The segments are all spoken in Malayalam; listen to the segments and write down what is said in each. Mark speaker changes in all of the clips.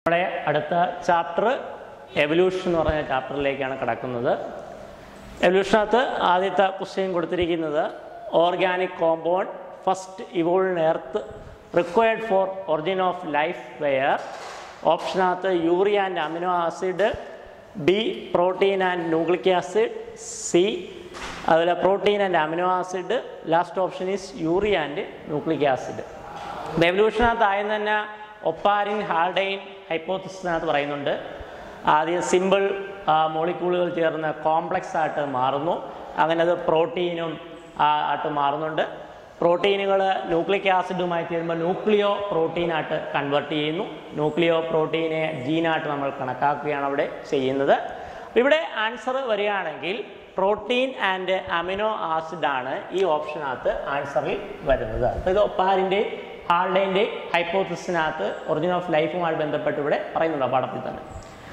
Speaker 1: നമ്മുടെ അടുത്ത ചാപ്റ്റർ എവല്യൂഷൻ എന്ന് പറഞ്ഞ ചാപ്റ്ററിലേക്കാണ് കിടക്കുന്നത് എവല്യൂഷനകത്ത് ആദ്യത്തെ ക്വസ്റ്റ്യൻ കൊടുത്തിരിക്കുന്നത് organic compound first evolve earth required for origin of life were ഓപ്ഷനകത്ത് urea and amino acid B protein and nucleic acid C അതുപോലെ protein and amino acid last option is urea and nucleic acid എവല്യൂഷനകത്ത് ആദ്യം തന്നെ ഒപ്പാരിൻ ഹാർഡൈൻ ഹൈപ്പോത്തിസിനകത്ത് പറയുന്നുണ്ട് ആദ്യം സിമ്പിൾ മോളിക്യൂളുകൾ ചേർന്ന് കോംപ്ലക്സ് ആയിട്ട് മാറുന്നു അങ്ങനെ അത് പ്രോട്ടീനും ആ, ആയിട്ട് മാറുന്നുണ്ട് പ്രോട്ടീനുകൾ ന്യൂക്ലിക് ആസിഡുമായി ചേരുമ്പോൾ ന്യൂക്ലിയോ പ്രോട്ടീനായിട്ട് കൺവേർട്ട് ചെയ്യുന്നു ന്യൂക്ലിയോ പ്രോട്ടീനെ ജീനായിട്ട് നമ്മൾ കണക്കാക്കുകയാണ് അവിടെ ചെയ്യുന്നത് അപ്പോൾ ഇവിടെ ആൻസർ വരികയാണെങ്കിൽ പ്രോട്ടീൻ ആൻഡ് അമിനോ ആസിഡാണ് ഈ ഓപ്ഷനകത്ത് ആൻസറിൽ വരുന്നത് അപ്പോൾ ഇത് ഒപ്പാരിൻ്റെ ഹാൾഡേൻ്റെ ഹൈപ്പോത്തിസിനകത്ത് ഒറിജിൻ ഓഫ് ലൈഫുമായി ബന്ധപ്പെട്ട് ഇവിടെ പറയുന്നുണ്ട് ആ പാഠത്തിൽ തന്നെ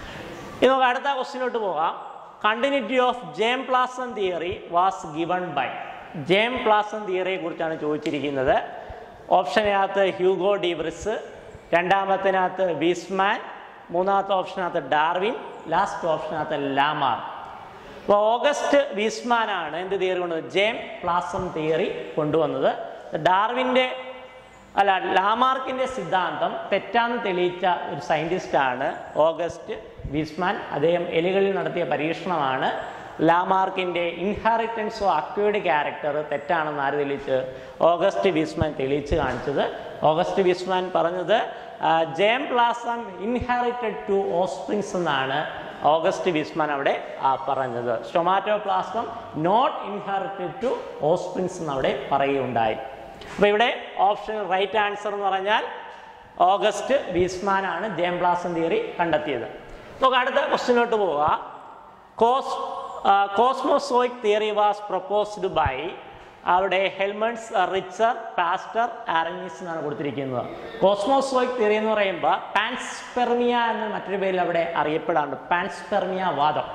Speaker 1: ഇനി നമുക്ക് അടുത്ത ക്വസ്റ്റിനോട്ട് പോകാം continuity of germ plasm theory was given by germ plasm തിയറിയെ കുറിച്ചാണ് ചോദിച്ചിരിക്കുന്നത് ഓപ്ഷനകത്ത് ഹ്യൂഗോ ഡിബ്രിസ് രണ്ടാമത്തിനകത്ത് വീസ്മാൻ മൂന്നാമത്തെ ഓപ്ഷനകത്ത് ഡാർവിൻ ലാസ്റ്റ് ഓപ്ഷനകത്ത് ലാമാർ അപ്പോൾ ഓഗസ്റ്റ് വീസ്മാനാണ് എന്ത് തിയറി കൊണ്ടുവന്നത് ജേം പ്ലാസം തിയറി കൊണ്ടുവന്നത് ഡാർവിൻ്റെ അല്ല ലാമാർക്കിൻ്റെ സിദ്ധാന്തം തെറ്റാന്ന് തെളിയിച്ച ഒരു സയൻറ്റിസ്റ്റാണ് ഓഗസ്റ്റ് വീസ്മാൻ അദ്ദേഹം എലികളിൽ നടത്തിയ പരീക്ഷണമാണ് ലാമാർക്കിൻ്റെ ഇൻഹാറിറ്റൻസ് ഓഫ് അക്വേഡ് ക്യാരക്ടർ തെറ്റാണെന്ന് ആര് തെളിയിച്ച് ഓഗസ്റ്റ് വീസ്മാൻ തെളിയിച്ച് കാണിച്ചത് ഓഗസ്റ്റ് വീസ്മാൻ പറഞ്ഞത് germ plasm inherited to offsprings എന്നാണ് ഓഗസ്റ്റ് വിസ്മാൻ അവിടെ ആ, പറഞ്ഞത് somatoplasm not inherited to offsprings എന്ന് അവിടെ പറയുകയുണ്ടായി അപ്പോൾ ഇവിടെ ഓപ്ഷൻ റൈറ്റ് ആൻസർ എന്ന് പറഞ്ഞാൽ ഓഗസ്റ്റ് വീസ്മാൻ ആണ് ജേം പ്ലാസം തിയറി കണ്ടെത്തിയത് നമുക്ക് അടുത്ത ക്വസ്റ്റിനോട്ട് പോവുക cos cosmozoic theory was proposed by അവിടെ ഹെൽമൺസ് റിച്ചർ പാസ്റ്റർ ആരനീസ് എന്നാണ് കൊടുത്തിരിക്കുന്നത് കോസ്മോസോയിക് തിയറി എന്ന് പറയുമ്പോൾ പാൻസ്പെർമിയ എന്ന മറ്റൊരു പേരിൽ അവിടെ അറിയപ്പെടാറുണ്ട് പാൻസ്പെർമിയ വാദം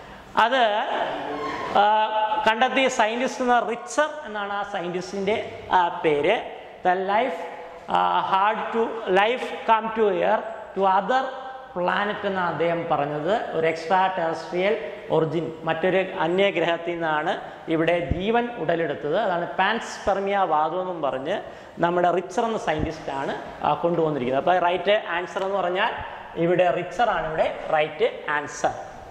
Speaker 1: അത് ആ, കണ്ടെത്തിയ സയൻറ്റിസ്റ്റ് എന്ന റിച്ചർ എന്നാണ് ആ സയൻറ്റിസ്റ്റിൻ്റെ പേര് the life had to life come to air to other planet എന്നാണ് അദ്ദേഹം പറഞ്ഞത് ഒരു എക്സ്ട്രാ ടെറസ്ട്രിയൽ ഒറിജിൻ മറ്റൊരു അന്യഗ്രഹത്തിൽ നിന്നാണ് ഇവിടെ ജീവൻ ഉടലെടുത്തത് അതാണ് പാൻസ്പെർമിയ വാദം എന്നും പറഞ്ഞ് നമ്മുടെ റിച്ചർ എന്ന സയൻറ്റിസ്റ്റാണ് കൊണ്ടുവന്നിരിക്കുന്നത് അപ്പോൾ റൈറ്റ് ആൻസർ എന്ന് പറഞ്ഞാൽ ഇവിടെ റിച്ചർ ആണ് ഇവിടെ റൈറ്റ് ആൻസർ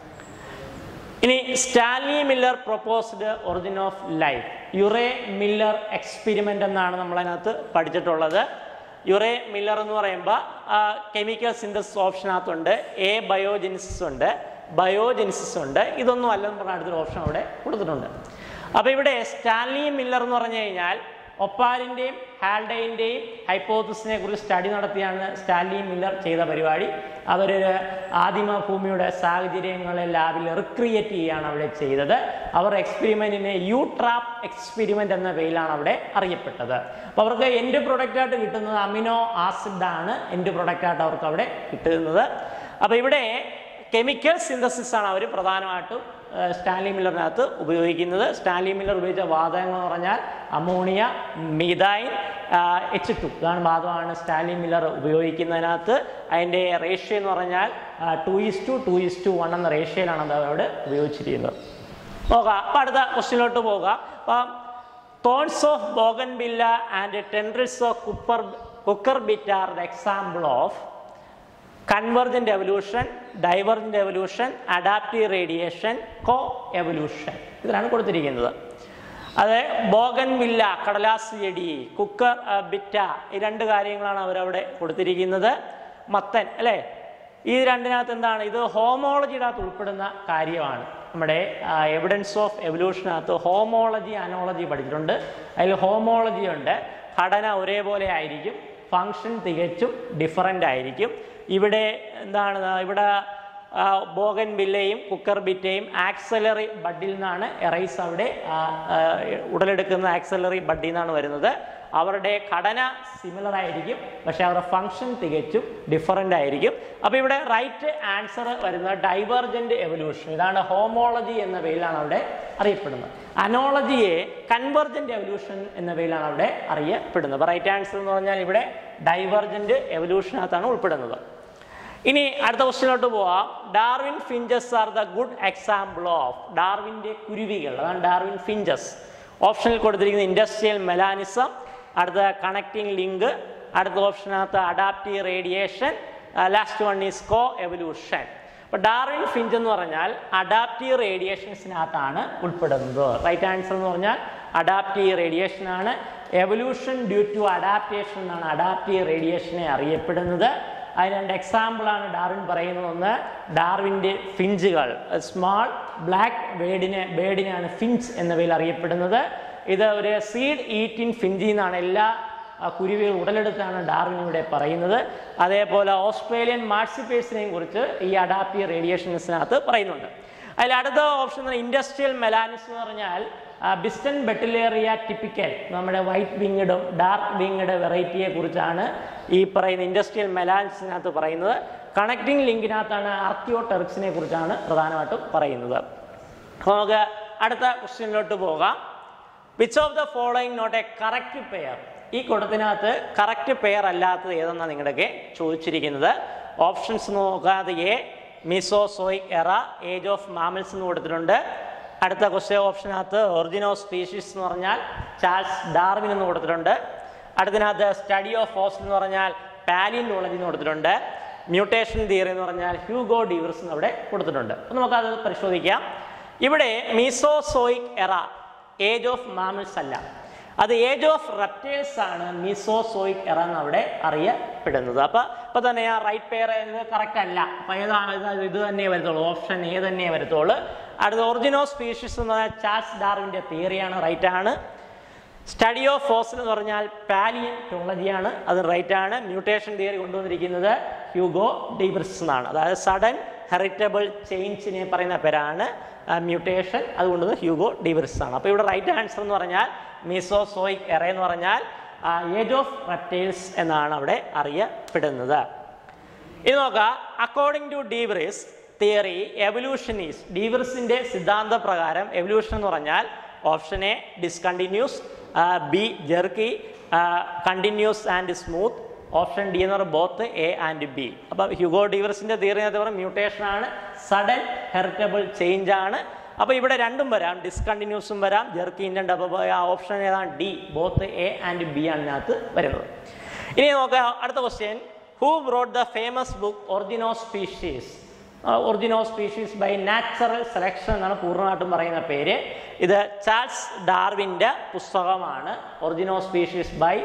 Speaker 1: ഇനി Stanley Miller proposed origin of life Urey Miller experiment എന്നാണ് നമ്മൾ അതിനകത്ത് പഠിച്ചിട്ടുള്ളത് യുറേ മില്ലർ എന്ന് പറയുമ്പോൾ കെമിക്കൽ സിന്തസിസ് ഓപ്ഷനകത്തുണ്ട് എ ബയോജെനിസിസ് ഉണ്ട് ബയോജെനിസിസ് ഉണ്ട് ഇതൊന്നും അല്ലെന്ന് പറഞ്ഞ അടുത്തൊരു ഓപ്ഷൻ അവിടെ കൊടുത്തിട്ടുണ്ട് അപ്പോൾ ഇവിടെ സ്റ്റാൻലി മില്ലർ എന്ന് പറഞ്ഞു കഴിഞ്ഞാൽ ഒപ്പാരിൻ്റെയും ഹാൽഡൈൻ്റെയും ഹൈപ്പോത്തിസിനെ കുറിച്ച് സ്റ്റഡി നടത്തിയാണ് സ്റ്റാൻലി മില്ലർ ചെയ്ത പരിപാടി അവർ ആദിമ ഭൂമിയുടെ സാഹചര്യങ്ങളെ ലാബിൽ റിക്രിയേറ്റ് ചെയ്യുകയാണ് അവിടെ ചെയ്തത് അവർ എക്സ്പെരിമെൻറ്റിനെ യു ട്രാപ്പ് എക്സ്പെരിമെൻ്റ് എന്ന പേരിലാണ് അവിടെ അറിയപ്പെട്ടത് അപ്പോൾ അവർക്ക് എൻഡ് പ്രൊഡക്റ്റായിട്ട് കിട്ടുന്നത് അമിനോ ആസിഡാണ് എൻഡ് പ്രൊഡക്റ്റായിട്ട് അവർക്ക് അവിടെ കിട്ടുന്നത് അപ്പോൾ ഇവിടെ കെമിക്കൽ സിന്തസിസ് ആണ് അവർ പ്രധാനമായിട്ടും ഏഹ്, സ്റ്റാൻലി മില്ലറിനകത്ത് ഉപയോഗിക്കുന്നത് സ്റ്റാൻലി മില്ലർ ഉപയോഗിച്ച വാതകങ്ങൾ എന്ന് പറഞ്ഞാൽ അമോണിയ മിഥൈൻ എച്ച് ടു ഇതാണ് വാദമാണ് സ്റ്റാൻലി മില്ലർ ഉപയോഗിക്കുന്നതിനകത്ത് അതിൻ്റെ റേഷ്യോ എന്ന് പറഞ്ഞാൽ two is to two is is to two റേഷ്യയിലാണ് അത് അവിടെ ഉപയോഗിച്ചിരിക്കുന്നത് നോക്കാം അപ്പം അടുത്ത ക്വസ്റ്റ്യനിലോട്ട് പോകാം അപ്പം thorns of bougainvillea and tendrils of cucurbita are the example of convergent evolution divergent evolution adaptive radiation coevolution ഇതിലാണ് കൊടുത്തിരിക്കുന്നത് അത് ബോഗൻ വില്ല കടലാസ് ചെടി കുക്കർ ആ, ബിറ്റ ഈ രണ്ട് കാര്യങ്ങളാണ് അവരവിടെ കൊടുത്തിരിക്കുന്നത് മത്തൻ അല്ലേ ഈ രണ്ടിനകത്ത് എന്താണ് ഇത് ഹോമോളജിയുടെ അകത്ത് ഉൾപ്പെടുന്ന കാര്യമാണ് നമ്മുടെ എവിഡൻസ് ഓഫ് എവല്യൂഷനകത്ത് ഹോമോളജി അനോളജി പഠിച്ചിട്ടുണ്ട് അതിൽ ഹോമോളജി ഉണ്ട് ഘടന ഒരേപോലെ ആയിരിക്കും ഫങ്ഷൻ തികച്ചും ഡിഫറൻ്റ് ആയിരിക്കും ഇവിടെ എന്താണ് ഇവിടെ ബോഗൻ ബില്ലയും കുക്കർ ബിറ്റയും ആക്സലറി ബഡിൽ നിന്നാണ് എറൈസ് അവിടെ ആ, ആ, ഉടലെടുക്കുന്ന ആക്സലറി ബഡിൽ നിന്നാണ് വരുന്നത് അവരുടെ ഘടന സിമിലർ ആയിരിക്കും പക്ഷെ അവരുടെ ഫങ്ഷൻ തികച്ചും ഡിഫറൻ്റ് ആയിരിക്കും അപ്പോൾ ഇവിടെ റൈറ്റ് ആൻസർ വരുന്നത് ഡൈവർജൻ്റ് എവല്യൂഷൻ ഇതാണ് ഹോമോളജി എന്ന പേരിലാണ് അവിടെ അറിയപ്പെടുന്നത് അനോളജിയെ കൺവെർജൻ്റ് എവല്യൂഷൻ എന്ന പേരിലാണ് അവിടെ അറിയപ്പെടുന്നത് അപ്പോൾ റൈറ്റ് ആൻസർ എന്ന് പറഞ്ഞാൽ ഇവിടെ ഡൈവർജൻ്റ് എവല്യൂഷനകത്താണ് ഉൾപ്പെടുന്നത് ഇനി അടുത്ത ക്വസ്റ്റ്യനിലോട്ട് പോവാം Darwin finches are the good example of ഡാർവിൻ്റെ കുരുവികൾ അതാണ് ഡാർവിൻ ഫിഞ്ചസ് ഓപ്ഷനിൽ കൊടുത്തിരിക്കുന്ന ഇൻഡസ്ട്രിയൽ മെലാനിസം അടുത്ത കണക്റ്റിംഗ് ലിങ്ക് അടുത്ത ഓപ്ഷനകത്ത് adaptive radiation last one is coevolution അപ്പോൾ ഡാർവിൻ ഫിഞ്ച് എന്ന് പറഞ്ഞാൽ അഡാപ്റ്റീവ് റേഡിയേഷൻസിനകത്താണ് ഉൾപ്പെടുന്നത് റൈറ്റ് ആൻസർ എന്ന് പറഞ്ഞാൽ അഡാപ്റ്റീവ് റേഡിയേഷൻ ആണ് എവല്യൂഷൻ ഡ്യൂ ടു അഡാപ്റ്റേഷൻ എന്നാണ് അഡാപ്റ്റീവ് റേഡിയേഷനെ അറിയപ്പെടുന്നത് അതിന് രണ്ട് എക്സാമ്പിളാണ് ഡാർവിൻ പറയുന്നത് ഒന്ന് ഡാർവിൻ്റെ ഫിഞ്ചുകൾ സ്മാൾ ബ്ലാക്ക് ബേഡിനെ ബേഡിനെയാണ് ഫിഞ്ച് എന്ന പേരിൽ അറിയപ്പെടുന്നത് ഇത് ഒരു സീഡ് ഈറ്റിൻ ഫിഞ്ചി എന്നാണ് എല്ലാ ആ, കുരുവികൾ ഉടലെടുത്താണ് ഡാർവിൻ ഇവിടെ പറയുന്നത് അതേപോലെ ഓസ്ട്രേലിയൻ മാർസിപ്പേഴ്സിനെയും കുറിച്ച് ഈ അഡാപ്റ്റീവ് റേഡിയേഷൻസിനകത്ത് പറയുന്നുണ്ട് അതിൽ അടുത്ത ഓപ്ഷൻ ഇൻഡസ്ട്രിയൽ മെലാനിസ് എന്ന് പറഞ്ഞാൽ ബിസ്റ്റൻ ബെട്ടിലേറിയ ടിപ്പിക്കൽ നമ്മുടെ വൈറ്റ് വിങ്ങഡും ഡാർക്ക് വിങ്ങഡ് വെറൈറ്റിയെ കുറിച്ചാണ് ഈ പറയുന്ന ഇൻഡസ്ട്രിയൽ മെലാനിസിനകത്ത് പറയുന്നത് കണക്റ്റിംഗ് ലിങ്കിനകത്താണ് ആർക്കിയോ ടെറിക്സിനെ കുറിച്ചാണ് പ്രധാനമായിട്ടും പറയുന്നത് അപ്പോൾ നമുക്ക് അടുത്ത ക്വസ്റ്റ്യനിലോട്ട് പോകാം which of the following not a correct pair ഈ കൂട്ടത്തിനകത്ത് കറക്റ്റ് പെയർ അല്ലാത്തത് ഏതെന്നാണ് നിങ്ങളുടെയൊക്കെ ചോദിച്ചിരിക്കുന്നത് ഓപ്ഷൻസ് നോക്കാതെ എ മിസോസോയിക് എറ ഏജ് ഓഫ് മാമൽസ് എന്ന് കൊടുത്തിട്ടുണ്ട് അടുത്ത ക്വസ്റ്റ്യൻ ഓപ്ഷനകത്ത് ഒറിജിൻ ഓഫ് സ്പീഷീസ് എന്ന് പറഞ്ഞാൽ ചാൾസ് ഡാർവിൻ എന്ന് കൊടുത്തിട്ടുണ്ട് അടുത്തതിനകത്ത് സ്റ്റഡി ഓഫ് ഫോസ് എന്ന് പറഞ്ഞാൽ പാലിനോളജി എന്ന് കൊടുത്തിട്ടുണ്ട് മ്യൂട്ടേഷൻ തിയറി എന്ന് പറഞ്ഞാൽ ഹ്യൂഗോ ഡിവർസ് എന്ന് അവിടെ കൊടുത്തിട്ടുണ്ട് അപ്പോൾ നമുക്കത് പരിശോധിക്കാം ഇവിടെ മീസോസോയിക് എറ ഏജ് ഓഫ് മാമൽസ് അല്ല അത് ഏജ് ഓഫ് റെപ്റ്റൈൽസ് ആണ് മീസോസോയിക് എറ എന്ന് അവിടെ അറിയപ്പെടുന്നത് അപ്പൊ ഇപ്പൊ തന്നെ ആ റൈറ്റ് പെയർ കറക്റ്റ് അല്ല അപ്പൊ ഏതാണ് ഇത് ഇത് തന്നെ വരത്തുള്ളൂ ഓപ്ഷൻ ഏ തന്നെ വരത്തുള്ളൂ അടുത്ത ഒറിജിനോ സ്പീഷീസ് എന്ന് പറഞ്ഞാൽ ചാൾസ് ഡാർവിന്റെ തിയറിയാണ് റൈറ്റ് ആണ് സ്റ്റഡി ഓഫ് ഫോസിൽ എന്ന് പറഞ്ഞാൽ പാലിയൻറ്റോളജിയാണ് അത് റൈറ്റ് ആണ് മ്യൂട്ടേഷൻ തിയറി കൊണ്ടുവന്നിരിക്കുന്നത് ഹ്യൂഗോ ഡിബ്രിസ് എന്നാണ് അതായത് സഡൻ ഹെറിറ്റബിൾ ചേഞ്ചിനെ പറയുന്ന പേരാണ് മ്യൂട്ടേഷൻ അതുകൊണ്ട് ഹ്യൂഗോ ഡിബ്രിസ് ആണ് അപ്പോൾ ഇവിടെ റൈറ്റ് ആൻസർ എന്ന് പറഞ്ഞാൽ മീസോസോയിക് എറ എന്ന് പറഞ്ഞാൽ ഏജ് ഓഫ് റെപ്റ്റൈൽസ് എന്നാണ് അവിടെ അറിയപ്പെടുന്നത് ഇനി നോക്കാം according to de Vries theory evolution is ഡീവറിസിന്റെ സിദ്ധാന്ത പ്രകാരം എവല്യൂഷൻ എന്ന് പറഞ്ഞാൽ option A discontinuous B jerky continuous and smooth option D എന്ന് പറയുന്നത് ബോത്ത് എ ആൻഡ് ബി അപ്പം ഹ്യൂഗോ ഡീവറിസിന്റെ തിയറി എന്ന് പറയുന്നത് മ്യൂട്ടേഷൻ ആണ് സഡൻ ഹെറിറ്റബിൾ ചേഞ്ച് ആണ് അപ്പോൾ ഇവിടെ രണ്ടും വരാം ഡിസ്കണ്ടിന്യൂസും വരാം ജെർക്കിൻ്റെ അപ്പോൾ ആ ഓപ്ഷൻ ഏതാണ് D both A and B ആണ് ഇതിനകത്ത് വരുന്നത് ഇനി നോക്കാം അടുത്ത question who wrote the famous book origin of species origin of species by natural selection എന്നാണ് പൂർണ്ണമായിട്ടും പറയുന്ന പേര് ഇത് ചാൾസ് ഡാർവിൻ്റെ പുസ്തകമാണ് ഒറിജിനോ സ്പീഷീസ് ബൈ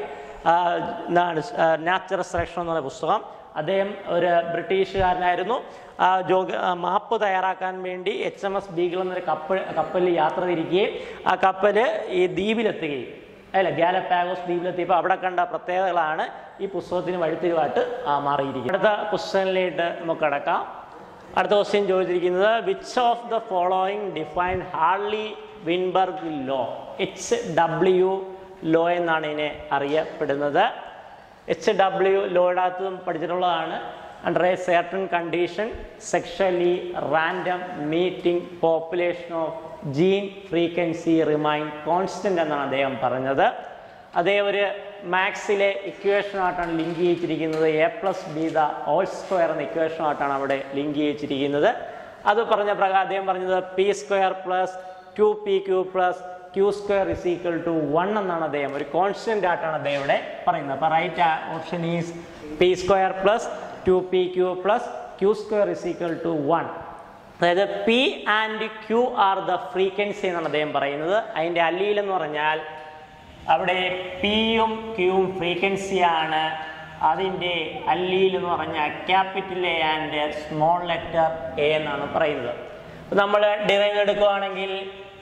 Speaker 1: എന്താണ് നാച്ചുറൽ സെലക്ഷൻ എന്ന് പറയുന്ന പുസ്തകം അദ്ദേഹം ഒരു ബ്രിട്ടീഷുകാരനായിരുന്നു ആ ജോഗ ആ മാപ്പ് തയ്യാറാക്കാൻ വേണ്ടി എച്ച് എം എസ് ബീഗിൾ എന്നൊരു കപ്പൽ കപ്പലിൽ യാത്ര തിരിക്കുകയും ആ കപ്പൽ ഈ ദ്വീപിലെത്തുകയും അല്ല ഗാലപ്പാഗോസ് ദ്വീപിലെത്തിയപ്പോൾ അവിടെ കണ്ട പ്രത്യേകതകളാണ് ഈ പുസ്തകത്തിന് വഴിത്തിരിവായിട്ട് ആ, മാറിയിരിക്കുന്നത് അടുത്ത ക്വസ്റ്റ്യനിലേക്ക് നമുക്ക് കടക്കാം അടുത്ത ക്വസ്റ്റ്യൻ ചോദിച്ചിരിക്കുന്നത് which of the following define Hardy Weinberg law H W law എന്നാണ് ഇതിനെ അറിയപ്പെടുന്നത് എച്ച് ഡബ്ല്യു ലോയുടെ പഠിച്ചിട്ടുള്ളതാണ് under a certain condition sexually random mating population of gene frequency remain constant എന്നാണ് അദ്ദേഹം പറഞ്ഞത് അതേ ഒരു മാത്സിലെ ഇക്വേഷനുമായിട്ടാണ് ലിങ്ക് ചെയ്യിച്ചിരിക്കുന്നത് A plus B the whole square എന്ന ഇക്വേഷനുമായിട്ടാണ് അവിടെ ലിങ്ക് ചെയ്യിച്ചിരിക്കുന്നത് അത് പറഞ്ഞ പ്രകാരം അദ്ദേഹം പറഞ്ഞത് P square plus two P Q plus Q square is equal to one എന്നാണ് അദ്ദേഹം ഒരു കോൺസ്റ്റന്റ് ആയിട്ടാണ് അദ്ദേഹം ഇവിടെ പറയുന്നത് അപ്പോൾ right option is P square plus two P Q plus Q square is equal to one അതായത് P and Q are the frequency എന്നാണ് അദ്ദേഹം പറയുന്നത് അതിൻ്റെ അല്ലീൽ എന്ന് പറഞ്ഞാൽ അവിടെ പിയും ക്യൂവും ഫ്രീക്വൻസിയാണ് അതിൻ്റെ അല്ലീൽ എന്ന് പറഞ്ഞാൽ capital A and small letter A എന്നാണ് പറയുന്നത് അപ്പോൾ നമ്മൾ ഡിറൈവ് എടുക്കുകയാണെങ്കിൽ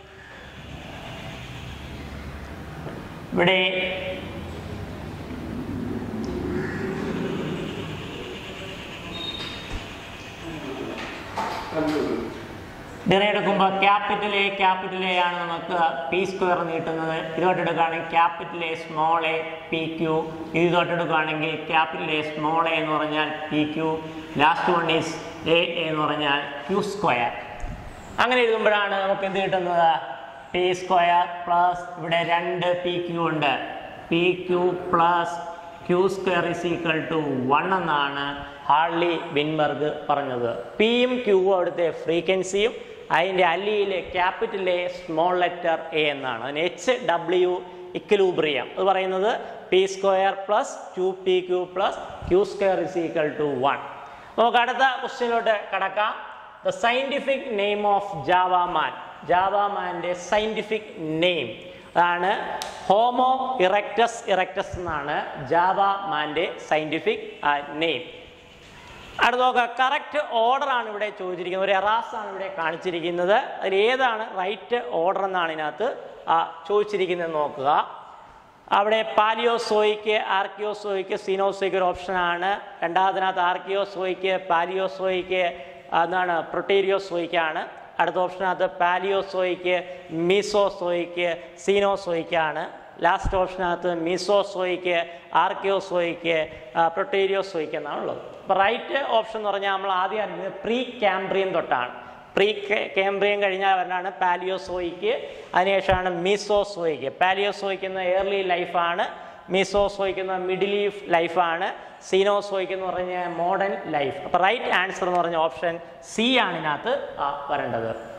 Speaker 1: ഇവിടെ ഡിറൈവ് എടുക്കുമ്പോൾ ക്യാപിറ്റൽ എ ക്യാപിറ്റൽ എ ആണ് നമുക്ക് പി സ്ക്വയർ നീട്ടുന്നത് ഇതോട്ട് എടുക്കുകയാണെങ്കിൽ capital A small A P Q ഇതോട്ട് എടുക്കുകയാണെങ്കിൽ ക്യാപിറ്റൽ എ സ്മോൾ എ എന്ന് പറഞ്ഞാൽ P Q last one is A എന്ന് പറഞ്ഞാൽ ക്യൂ സ്ക്വയർ അങ്ങനെ എഴുതുമ്പോഴാണ് നമുക്ക് എന്ത് കിട്ടുന്നത് പി സ്ക്വയർ പ്ലസ് ഇവിടെ രണ്ട് പി ക്യൂ ഉണ്ട് P Q plus Q square is equal to one എന്നാണ് ഹാർലി വിൻബർഗ് പറഞ്ഞത് പിയും ക്യൂവും അവിടുത്തെ ഫ്രീക്വൻസിയും അതിൻ്റെ അല്ലിയിലെ capital A small letter A എന്നാണ് അതിന് എച്ച് ഡബ്ല്യു ഇക്വലൂബ്രിയം അത് പറയുന്നത് P square plus two P Q plus Q square is equal to one നമുക്ക് അടുത്ത ക്വസ്റ്റ്യനിലോട്ട് കടക്കാം the scientific name of Java man ജാവാമാൻ്റെ സയൻറ്റിഫിക് നെയിം അതാണ് ഹോമോ ഇറക്ടസ് ഇറക്ടസ് എന്നാണ് ജാവാമാൻ്റെ സയൻറ്റിഫിക് നെയിം അടുത്ത നോക്കുക കറക്റ്റ് ഓർഡർ ആണ് ഇവിടെ ചോദിച്ചിരിക്കുന്നത് ഒരു എറാസ് ആണ് ഇവിടെ കാണിച്ചിരിക്കുന്നത് അതിൽ ഏതാണ് റൈറ്റ് ഓർഡർ എന്നാണ് ഇതിനകത്ത് ആ, ചോദിച്ചിരിക്കുന്നത് നോക്കുക അവിടെ പാലിയോസോയിക്ക് ആർക്കിയോസോയിക്ക് സീനോസോയിക്ക് ഒരു ഓപ്ഷനാണ് രണ്ടാമതിനകത്ത് ആർക്കിയോസോയിക്ക് പാലിയോസോയിക്ക് എന്താണ് പ്രൊട്ടീരിയോസോയിക്കാണ് അടുത്ത ഓപ്ഷനകത്ത് പാലിയോസോയിക്ക് മീസോസോയിക്ക് സീനോസോയിക്കാണ് ലാസ്റ്റ് ഓപ്ഷനകത്ത് മീസോസോയിക്ക് ആർക്കിയോസോയിക്ക് പ്രൊട്ടീരിയോസോയിക്ക് എന്നാണ് ഉള്ളത് അപ്പോൾ റൈറ്റ് ഓപ്ഷൻ എന്ന് പറഞ്ഞാൽ നമ്മൾ ആദ്യം അറിഞ്ഞത് പ്രീ ക്യാംബ്രിയൻ തൊട്ടാണ് പ്രീ കേംബ്രിയൻ കഴിഞ്ഞാൽ വരണാണ് പാലിയോസോയിക്ക് അതിനുശേഷമാണ് മീസോസോയിക്ക് പാലിയോസോയിക്ക് എന്ന എയർലി ലൈഫാണ് മീസോസോയിക്ക് എന്ന മിഡിൽ ലൈഫാണ് സീനോസോയിക്ക് എന്ന് പറഞ്ഞ മോഡേൺ ലൈഫ് അപ്പോൾ റൈറ്റ് ആൻസർ എന്ന് പറഞ്ഞ ഓപ്ഷൻ സി ആണ് ഇതിനകത്ത് ആ, വരേണ്ടത്